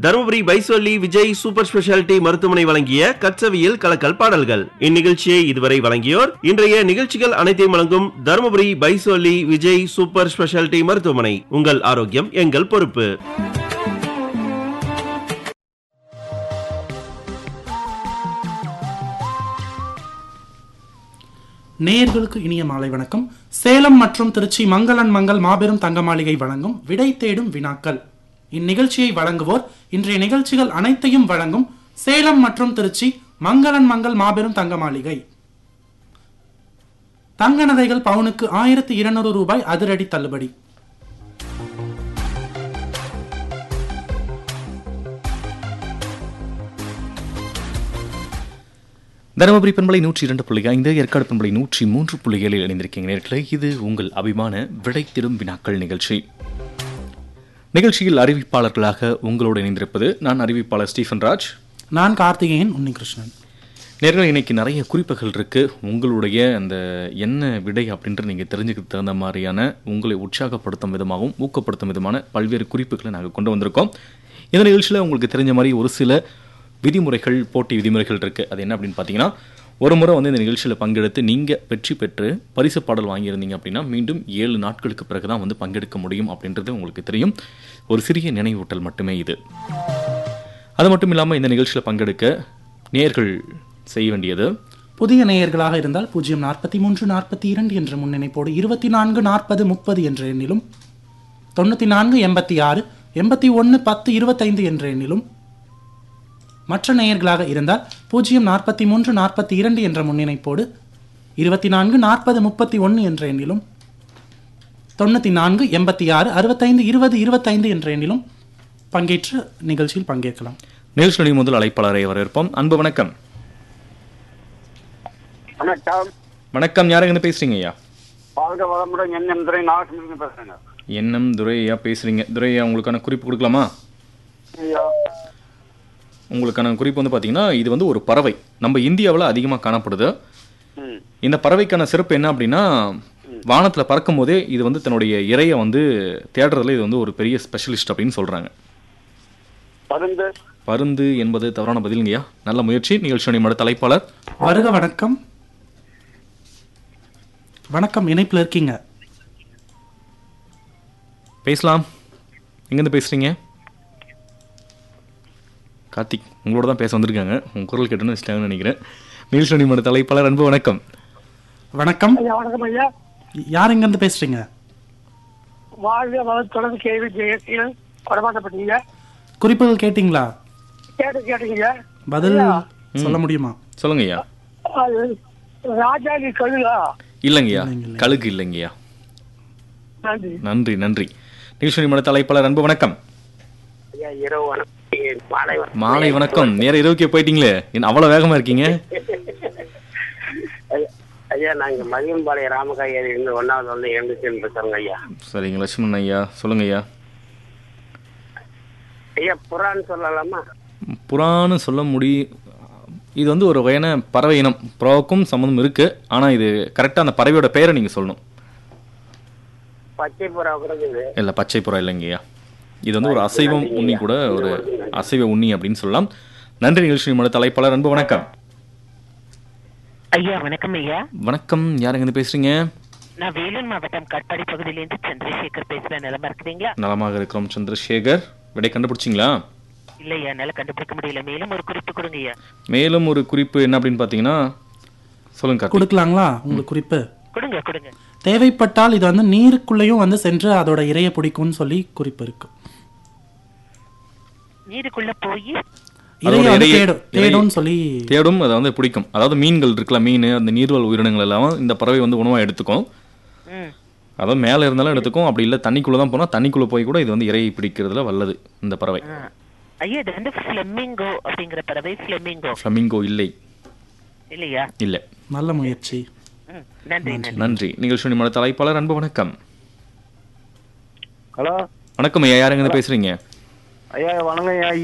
தருமபுரி பைசொல்லி Vijay super speciality மருத்துவமனை வழங்கிய கச்சவியல் கலக்கல் பாடல்கள் இந்நிகழ்ச்சியை இதுவரை வழங்கியோர் இன்றைய நிகழ்ச்சிகள் அனைத்தையும் வழங்கும் தருமபுரி பைசொல்லி விஜய் சூப்பர் ஸ்பெஷாலிட்டி மருத்துவமனை உங்கள் ஆரோக்கியம் எங்கள் பொறுப்பு நேயர்களுக்கு இனிய மாலை வணக்கம் சேலம் மற்றும் திருச்சி மங்களன் மங்கள் மாபெரும் தங்க மாளிகை வழங்கும் விடை தேடும் வினாக்கள் இந்நிகழ்ச்சியை வழங்குவோர் இன்றைய நிகழ்ச்சிகள் அனைத்தையும் வழங்கும் சேலம் மற்றும் திருச்சி மங்களன் மங்கள் மாபெரும் தங்க மாளிகை தங்க நகைகள் பவுனுக்கு ஆயிரத்தி இருநூறு ரூபாய் அதிரடி தள்ளுபடி தருமபுரி பண்பலை நூற்றி இரண்டு புள்ளி ஐந்து ஏற்காடு பண்பலை நூற்றி மூன்று புள்ளி ஏழில் இணைந்திருக்கீங்க நேர்களே இது உங்கள் அபிமான விடை திரும் வினாக்கள் நிகழ்ச்சி நிகழ்ச்சியில் அறிவிப்பாளர்களாக உங்களோடு இணைந்திருப்பது நான் அறிவிப்பாளர் ஸ்டீஃபன் ராஜ் நான் கார்த்திகேயன் உன்னிகிருஷ்ணன் நேர்கள் இன்னைக்கு நிறைய குறிப்புகள் இருக்கு உங்களுடைய அந்த என்ன விடை அப்படின்ட்டு நீங்கள் தெரிஞ்சுக்க தகுந்த மாதிரியான உங்களை உற்சாகப்படுத்தும் விதமாகவும் ஊக்கப்படுத்தும் விதமான பல்வேறு குறிப்புகளை நாங்கள் கொண்டு வந்திருக்கோம் இந்த நிகழ்ச்சியில் உங்களுக்கு தெரிஞ்ச மாதிரி ஒரு சில விதிமுறைகள் போட்டி விதிமுறைகள் இருக்கு அது என்ன அப்படின்னு பார்த்தீங்கன்னா ஒரு முறை வந்து இந்த நிகழ்ச்சியில் பங்கெடுத்து நீங்கள் வெற்றி பெற்று பரிசு பாடல் வாங்கியிருந்தீங்க அப்படின்னா மீண்டும் ஏழு நாட்களுக்கு பிறகு தான் வந்து பங்கெடுக்க முடியும் அப்படின்றது உங்களுக்கு தெரியும் ஒரு சிறிய நினைவூட்டல் மட்டுமே இது அது மட்டும் இல்லாமல் இந்த நிகழ்ச்சியில் பங்கெடுக்க நேர்கள் செய்ய வேண்டியது புதிய நேயர்களாக இருந்தால் பூஜ்ஜியம் நாற்பத்தி மூன்று நாற்பத்தி இரண்டு என்ற முன்னிணைப்போடு இருபத்தி நான்கு நாற்பது முப்பது என்ற எண்ணிலும் தொண்ணூற்றி நான்கு எண்பத்தி ஆறு எண்பத்தி ஒன்று பத்து இருபத்தைந்து என்ற எண்ணிலும் மற்ற நேயர்களாக இருந்தால் பூஜ்ஜியம் நாற்பத்தி மூன்று நாற்பத்தி இரண்டு என்ற முன்னிணைப்போடு இருபத்தி நான்கு நாற்பது முப்பத்தி ஒன்று என்ற எண்ணிலும் தொண்ணூற்றி நான்கு எண்பத்தி ஆறு அறுபத்தைந்து இருபது இருபத்தைந்து என்ற எண்ணிலும் பங்கேற்று நிகழ்ச்சியில் பங்கேற்கலாம் நிகழ்ச்சியுடைய முதல் அழைப்பாளரை வரவேற்போம் அன்பு வணக்கம் வணக்கம் வணக்கம் யாருங்க பேசுறீங்க ஐயா வாழ்க வளமுடன் என் துறை நாகசுமி பேசுறேங்க எண்ணம் துரை ஐயா பேசுறீங்க துரை ஐயா உங்களுக்கான குறிப்பு கொடுக்கலாமா ஐயா உங்களுக்கான குறிப்பு வந்து பார்த்தீங்கன்னா இது வந்து ஒரு பறவை நம்ம இந்தியாவில் அதிகமாக காணப்படுது ம் இந்த பறவைக்கான சிறப்பு என்ன அப்படின்னா வானத்தில் பறக்கும் போதே இது வந்து தன்னுடைய இரையை வந்து தேடுறதுல இது வந்து ஒரு பெரிய ஸ்பெஷலிஸ்ட் அப்படின்னு சொல்கிறாங்க பருந்து பருந்து என்பது தவறான பதிலுங்கய்யா நல்ல முயற்சி நிகழ்ச்சியுடைய மட தலைப்பாளர் வருக வணக்கம் வணக்கம் இணைப்பில் இருக்கீங்க பேசலாம் எங்கேருந்து பேசுகிறீங்க கார்த்திக் உங்களோட தான் பேச வந்திருக்காங்க உங்கள் குரல் கேட்டுன்னு வச்சுட்டாங்கன்னு நினைக்கிறேன் நிகழ்ச்சி மட தலைப்பாளர் அன்பு வணக்கம் வணக்கம் ஐயா வணக்கம் ஐயா யார் எங்கேருந்து பேசுறீங்க வாழ்க வளத்துடன் கேள்வி ஜெயசீலன் கொடமாட்டப்பட்டீங்க குறிப்புகள் கேட்டிங்களா கேட்டு கேட்டீங்க பதில் சொல்ல முடியுமா சொல்லுங்க ஐயா அது ராஜாஜி கழுகா இல்லைங்கய்யா கழுகு இல்லைங்கய்யா நன்றி நன்றி நன்றி நிகழ்ச்சி மட தலைப்பாளர் அன்பு வணக்கம் ஐயா இரவு வணக்கம் மாலை வணக்கம் மாலை வணக்கம் நேர இரவுக்கே போயிட்டீங்களே என்ன அவ்வளோ வேகமாக இருக்கீங்க ஐயா, ஐயா நாங்க மதியம்பாளைய ராமகாயர் இருந்து ஒன்னாவது வந்து எழுந்துச்சு பேசுறோங்க ஐயா சரிங்க லட்சுமணன் ஐயா சொல்லுங்க ஐயா ஐயா புறான்னு சொல்லலாமா புறான்னு சொல்ல முடி இது வந்து ஒரு வகையான பறவை இனம் புறாவுக்கும் சம்மந்தம் இருக்கு ஆனா இது கரெக்டாக அந்த பறவையோட பெயரை நீங்க சொல்லணும் பச்சை புறா கூட இருக்குது இல்லை பச்சை புறா இல்லைங்கய்யா இது வந்து ஒரு அசைவம் உண்ணி கூட ஒரு அசைவ உண்ணி அப்படின்னு சொல்லலாம் நன்றி நிகழ்ச்சி நம்மளோட தலைப்பாளர் அன்பு வணக்கம் ஐயா வணக்கம் ஐயா வணக்கம் யாருங்க இருந்து பேசுறீங்க நான் வேலூர் மாவட்டம் காட்பாடி பகுதியிலேருந்து சந்திரசேகர் பேசுறேன் நிலமா இருக்கிறீங்களா நலமாக இருக்கிறோம் சந்திரசேகர் விடை கண்டுபிடிச்சிங்களா இல்லையா என்னால கண்டுபிடிக்க முடியல மேலும் ஒரு குறிப்பு கொடுங்க ஐயா மேலும் ஒரு குறிப்பு என்ன அப்படின்னு பார்த்தீங்கன்னா சொல்லுங்க கார்த்திக். கொடுக்கலாங்களா உங்களுக்கு குறிப்பு கொடுங்க கொடுங்க தேவைப்பட்டால் இது வந்து நீருக்குள்ளேயும் வந்து சென்று அதோட இரையை பிடிக்கும்னு சொல்லி குறிப்பு இருக்கு நீருக்குள்ள போய் இரையை அதோட வந்து இரையை- தேடும் இரை- தேடும்னு சொல்லி தேடும் அதை வந்து பிடிக்கும் அதாவது மீன்கள் இருக்குல்ல மீன் அந்த நீர்வாழ் உயிரினங்கள் எல்லாம் இந்த பறவை வந்து உணவாக எடுத்துக்கும் ம், அதாவது மேலே இருந்தாலும் எடுத்துக்கும் அப்படி இல்லை தண்ணிக்குள்ளே தான் போனால் தண்ணிக்குள்ளே போய் கூட இது வந்து இறையை பிடிக்கிறதுல வல்லது இந்த பறவை ஆ. ஐயா இது வந்து ஃபிளமிங்கோ அப்படிங்கிற பறவை ஃபிளமிங்கோ ஃப்ளமிங்கோ இல்லை இல்லையா இல்லை நல்ல முயற்சி ம், நன்றி நன்றி நன்றி நிகழ்ச்சி நம்மளோட தலைப்பாளர் அன்பு வணக்கம் ஹலோ வணக்கம் ஐயா யாருங்க இருந்து பேசுறீங்க ஐயா வணக்கம் ஐயா